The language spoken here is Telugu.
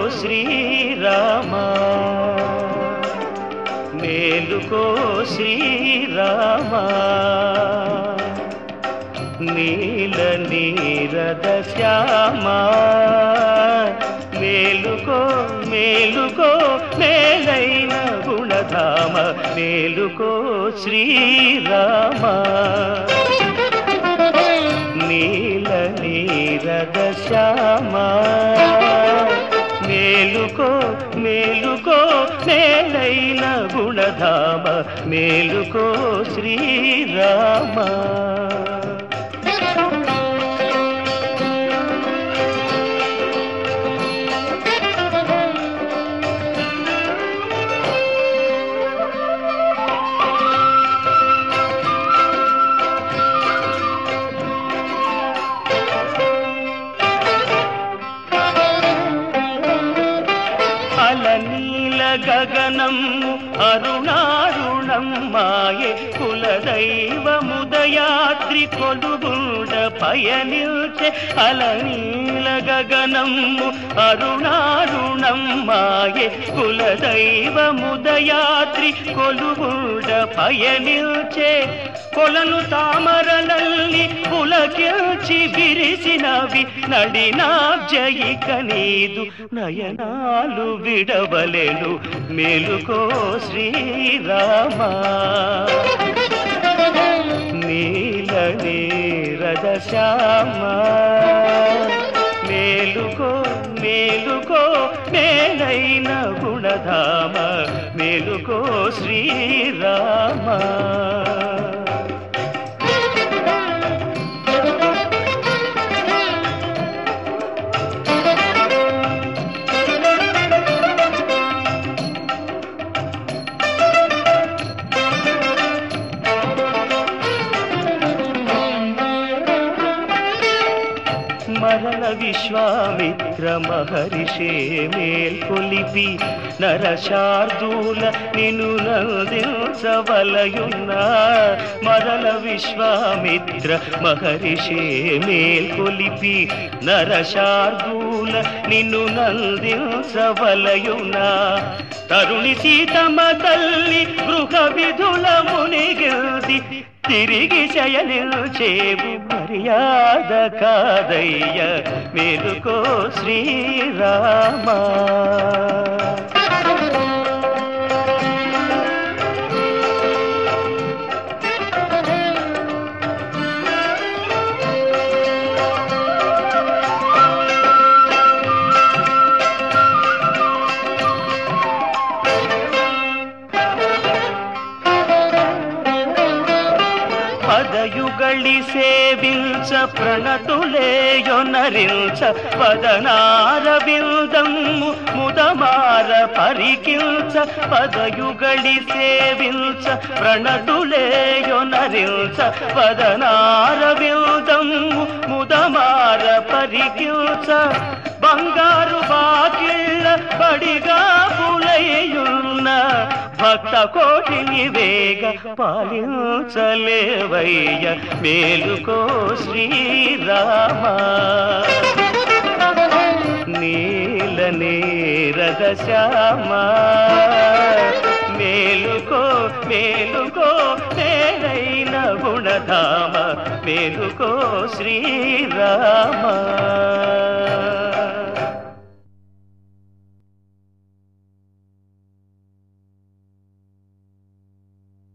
శ్రీరామ మేలుకో శ్రీరామ నీల నీరద శ్యామ మేలుకో మేలుకో మేలైన గుణధామ మేలుకో శ్రీరామ నీల నీరద శ్యామ మేలుకో మేలుకో మేలైన గుణధామ మేలుకో శ్రీరామ అలనీల గగనము అరుణారుణం మాయే కులదైవముదయాద్రి కొలుగుండ పయనిల్చే అలనీల గగనము అరుణారుణం మాయే కులదైవముదయాద్రి కొలుగుండ పయనిల్చే కొలను తామరలల్లి పులకిల్చి విరిసినవి నడినాబ్జయిక నీదు నయనాలు విడవలెను మేలుకో శ్రీరామ నీల నీరద శ్యామ మేలుకో మేలుకో మేలైన గుణధామ మేలుకో శ్రీరామ మరల విశ్వామిత్ర మహర్షే మేల్కొలిపి నరశార్దూల నిను నందించవలయున్న మరల విశ్వామిత్ర మహర్షే మేల్కొలిపి నరశార్దూల నిన్ను నందించవలయున్న తరుణి సీతమ్మ తల్లి గృహ విధుల మునిగిల్ది తిరిగి శయనిల్చేవు మర్యాద కాదయ్య మేలుకో శ్రీరామ పదయుగళి సేవించ ప్రణతులేయొనరించ పదనార బిల్దమ్ము ముదమార పరికిల్చ పదయుగళి సేవించ ప్రణతులేయొనరించ పదనార బిల్దమ్ము ముదమార పరికిల్చ బంగారు బాకిళ్ళ బడిగా పులయ్యున్న భక్త కోటిని వేగ పాలించలేవయ్య మేలుకో శ్రీరామ నీల నీరద శ్యామ మేలుకో మేలుకో మేలైన గుణధామ మేలుకో శ్రీరామ